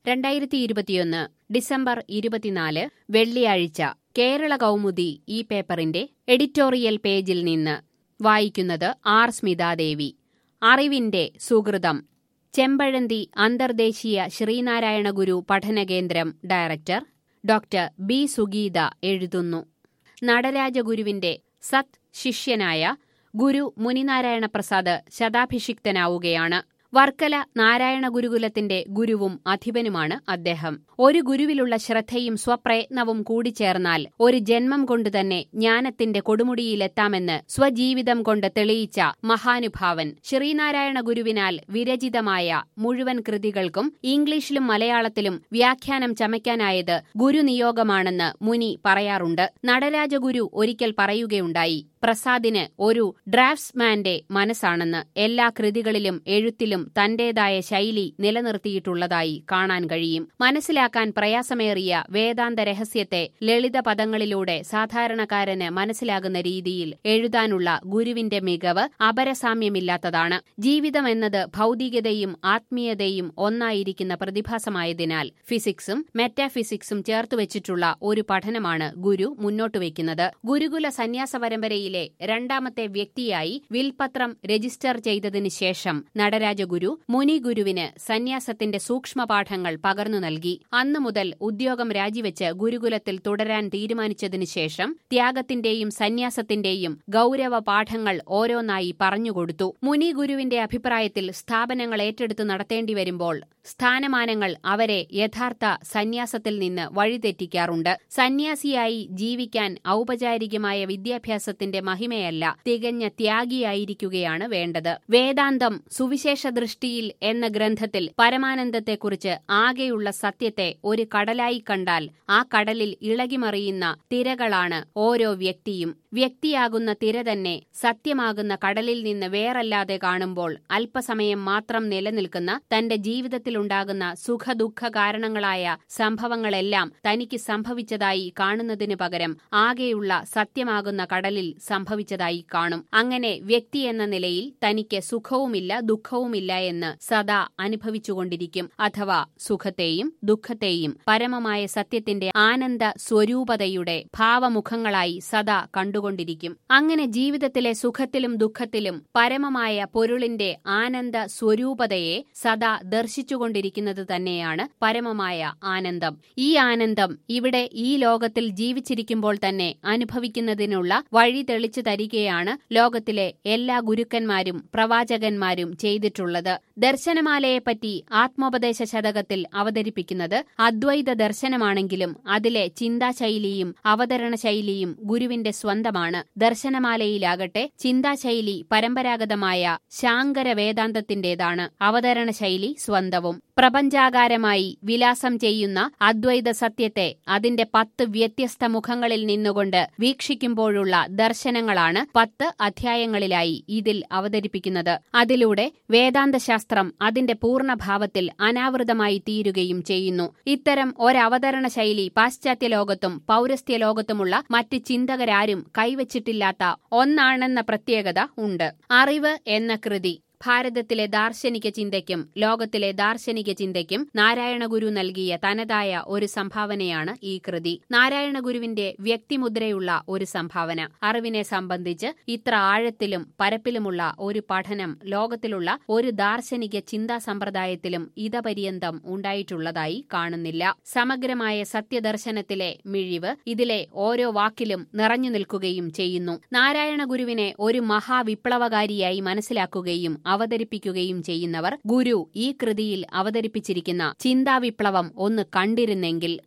രണ്ടായിരത്തി ഇരുപത്തിയൊന്ന് ഡിസംബർ ഇരുപത്തിനാല് വെള്ളിയാഴ്ച കേരള കൗമുദി ഈ പേപ്പറിന്റെ എഡിറ്റോറിയൽ പേജിൽ നിന്ന് വായിക്കുന്നത് ആർ സ്മിതാദേവി അറിവിന്റെ സുഹൃതം ചെമ്പഴന്തി അന്തർദേശീയ ശ്രീനാരായണ ഗുരു പഠനകേന്ദ്രം ഡയറക്ടർ ഡോക്ടർ ബി സുഗീത എഴുതുന്നു നടരാജഗുരുവിന്റെ സത് ശിഷ്യനായ ഗുരു മുനിനാരായണ പ്രസാദ് ശതാഭിഷിക്തനാവുകയാണ് വർക്കല നാരായണ ഗുരുകുലത്തിന്റെ ഗുരുവും അധിപനുമാണ് അദ്ദേഹം ഒരു ഗുരുവിലുള്ള ശ്രദ്ധയും സ്വപ്രയത്നവും കൂടിച്ചേർന്നാൽ ഒരു ജന്മം കൊണ്ട് തന്നെ ജ്ഞാനത്തിന്റെ കൊടുമുടിയിലെത്താമെന്ന് സ്വജീവിതം കൊണ്ട് തെളിയിച്ച മഹാനുഭാവൻ ശ്രീനാരായണ ഗുരുവിനാൽ വിരചിതമായ മുഴുവൻ കൃതികൾക്കും ഇംഗ്ലീഷിലും മലയാളത്തിലും വ്യാഖ്യാനം ചമയ്ക്കാനായത് ഗുരുനിയോഗമാണെന്ന് മുനി പറയാറുണ്ട് നടരാജഗുരു ഒരിക്കൽ പറയുകയുണ്ടായി പ്രസാദിന് ഒരു ഡ്രാഫ്റ്റ്സ്മാന്റെ മനസ്സാണെന്ന് എല്ലാ കൃതികളിലും എഴുത്തിലും തന്റേതായ ശൈലി നിലനിർത്തിയിട്ടുള്ളതായി കാണാൻ കഴിയും മനസ്സിലാക്കാൻ പ്രയാസമേറിയ വേദാന്ത രഹസ്യത്തെ ലളിത പദങ്ങളിലൂടെ സാധാരണക്കാരന് മനസ്സിലാകുന്ന രീതിയിൽ എഴുതാനുള്ള ഗുരുവിന്റെ മികവ് അപരസാമ്യമില്ലാത്തതാണ് ജീവിതം എന്നത് ഭൗതികതയും ആത്മീയതയും ഒന്നായിരിക്കുന്ന പ്രതിഭാസമായതിനാൽ ഫിസിക്സും മെറ്റാഫിസിക്സും ചേർത്തുവച്ചിട്ടുള്ള ഒരു പഠനമാണ് ഗുരു മുന്നോട്ടുവയ്ക്കുന്നത് ഗുരുകുല സന്യാസ പരമ്പരയിലെ രണ്ടാമത്തെ വ്യക്തിയായി വിൽപത്രം രജിസ്റ്റർ ചെയ്തതിനു ശേഷം നടരാജഗുരു മുനി ഗുരുവിന് സന്യാസത്തിന്റെ സൂക്ഷ്മപാഠങ്ങൾ പകർന്നു നൽകി അന്നു മുതൽ ഉദ്യോഗം രാജിവെച്ച് ഗുരുകുലത്തിൽ തുടരാൻ തീരുമാനിച്ചതിനു ശേഷം ത്യാഗത്തിന്റെയും സന്യാസത്തിന്റെയും ഗൌരവ പാഠങ്ങൾ ഓരോന്നായി പറഞ്ഞുകൊടുത്തു മുനി ഗുരുവിന്റെ അഭിപ്രായത്തിൽ സ്ഥാപനങ്ങൾ ഏറ്റെടുത്ത് നടത്തേണ്ടി വരുമ്പോൾ സ്ഥാനമാനങ്ങൾ അവരെ യഥാർത്ഥ സന്യാസത്തിൽ നിന്ന് വഴിതെറ്റിക്കാറുണ്ട് സന്യാസിയായി ജീവിക്കാൻ ഔപചാരികമായ വിദ്യാഭ്യാസത്തിന്റെ മഹിമയല്ല തികഞ്ഞ ത്യാഗിയായിരിക്കുകയാണ് വേണ്ടത് വേദാന്തം സുവിശേഷ ദൃഷ്ടിയിൽ എന്ന ഗ്രന്ഥത്തിൽ പരമാനന്ദത്തെക്കുറിച്ച് ആകെയുള്ള സത്യത്തെ ഒരു കടലായി കണ്ടാൽ ആ കടലിൽ ഇളകിമറിയുന്ന തിരകളാണ് ഓരോ വ്യക്തിയും വ്യക്തിയാകുന്ന തിര തന്നെ സത്യമാകുന്ന കടലിൽ നിന്ന് വേറല്ലാതെ കാണുമ്പോൾ അല്പസമയം മാത്രം നിലനിൽക്കുന്ന തന്റെ ജീവിതത്തിലുണ്ടാകുന്ന സുഖദുഃഖ കാരണങ്ങളായ സംഭവങ്ങളെല്ലാം തനിക്ക് സംഭവിച്ചതായി കാണുന്നതിനു പകരം ആകെയുള്ള സത്യമാകുന്ന കടലിൽ സംഭവിച്ചതായി കാണും അങ്ങനെ വ്യക്തി എന്ന നിലയിൽ തനിക്ക് സുഖവുമില്ല ദുഃഖവുമില്ല എന്ന് സദാ അനുഭവിച്ചുകൊണ്ടിരിക്കും അഥവാ സുഖത്തെയും ദുഃഖത്തെയും പരമമായ സത്യത്തിന്റെ ആനന്ദ സ്വരൂപതയുടെ ഭാവമുഖങ്ങളായി സദാ കണ്ടുകൊണ്ടിരിക്കും അങ്ങനെ ജീവിതത്തിലെ സുഖത്തിലും ദുഃഖത്തിലും പരമമായ പൊരുളിന്റെ ആനന്ദ സ്വരൂപതയെ സദാ ദർശിച്ചുകൊണ്ടിരിക്കുന്നത് തന്നെയാണ് പരമമായ ആനന്ദം ഈ ആനന്ദം ഇവിടെ ഈ ലോകത്തിൽ ജീവിച്ചിരിക്കുമ്പോൾ തന്നെ അനുഭവിക്കുന്നതിനുള്ള വഴി തെളിച്ചു തരികയാണ് ലോകത്തിലെ എല്ലാ ഗുരുക്കന്മാരും പ്രവാചകന്മാരും ചെയ്തിട്ടുള്ളത് ദർശനമാലയെപ്പറ്റി ആത്മോപദേശ ശതകത്തിൽ അവതരിപ്പിക്കുന്നത് അദ്വൈത ദർശനമാണെങ്കിലും അതിലെ ചിന്താശൈലിയും അവതരണ ശൈലിയും ഗുരുവിന്റെ സ്വന്തമാണ് ദർശനമാലയിലാകട്ടെ ചിന്താശൈലി പരമ്പരാഗതമായ ശാങ്കര വേദാന്തത്തിന്റേതാണ് അവതരണ ശൈലി സ്വന്തവും പ്രപഞ്ചാകാരമായി വിലാസം ചെയ്യുന്ന അദ്വൈത സത്യത്തെ അതിന്റെ പത്ത് വ്യത്യസ്ത മുഖങ്ങളിൽ നിന്നുകൊണ്ട് വീക്ഷിക്കുമ്പോഴുള്ള ദർശനങ്ങളാണ് പത്ത് അധ്യായങ്ങളിലായി ഇതിൽ അവതരിപ്പിക്കുന്നത് അതിലൂടെ വേദാന്തശാസ്ത്രം അതിന്റെ പൂർണ്ണഭാവത്തിൽ അനാവൃതമായി തീരുകയും ചെയ്യുന്നു ഇത്തരം ഒരവതരണ ശൈലി പാശ്ചാത്യ ലോകത്തും പൗരസ്ത്യ ലോകത്തുമുള്ള മറ്റ് ചിന്തകരാരും കൈവച്ചിട്ടില്ലാത്ത ഒന്നാണെന്ന പ്രത്യേകത ഉണ്ട് അറിവ് എന്ന കൃതി ഭാരതത്തിലെ ദാർശനിക ചിന്തയ്ക്കും ലോകത്തിലെ ദാർശനിക ചിന്തയ്ക്കും നാരായണ ഗുരു നൽകിയ തനതായ ഒരു സംഭാവനയാണ് ഈ കൃതി നാരായണ ഗുരുവിന്റെ വ്യക്തിമുദ്രയുള്ള ഒരു സംഭാവന അറിവിനെ സംബന്ധിച്ച് ഇത്ര ആഴത്തിലും പരപ്പിലുമുള്ള ഒരു പഠനം ലോകത്തിലുള്ള ഒരു ദാർശനിക ചിന്താ സമ്പ്രദായത്തിലും ഇതപര്യന്തം ഉണ്ടായിട്ടുള്ളതായി കാണുന്നില്ല സമഗ്രമായ സത്യദർശനത്തിലെ മിഴിവ് ഇതിലെ ഓരോ വാക്കിലും നിറഞ്ഞു നിൽക്കുകയും ചെയ്യുന്നു നാരായണ ഗുരുവിനെ ഒരു മഹാവിപ്ലവകാരിയായി മനസ്സിലാക്കുകയും അവതരിപ്പിക്കുകയും ചെയ്യുന്നവർ ഗുരു ഈ കൃതിയിൽ അവതരിപ്പിച്ചിരിക്കുന്ന ചിന്താവിപ്ലവം ഒന്ന് കണ്ടിരുന്നെങ്കിൽ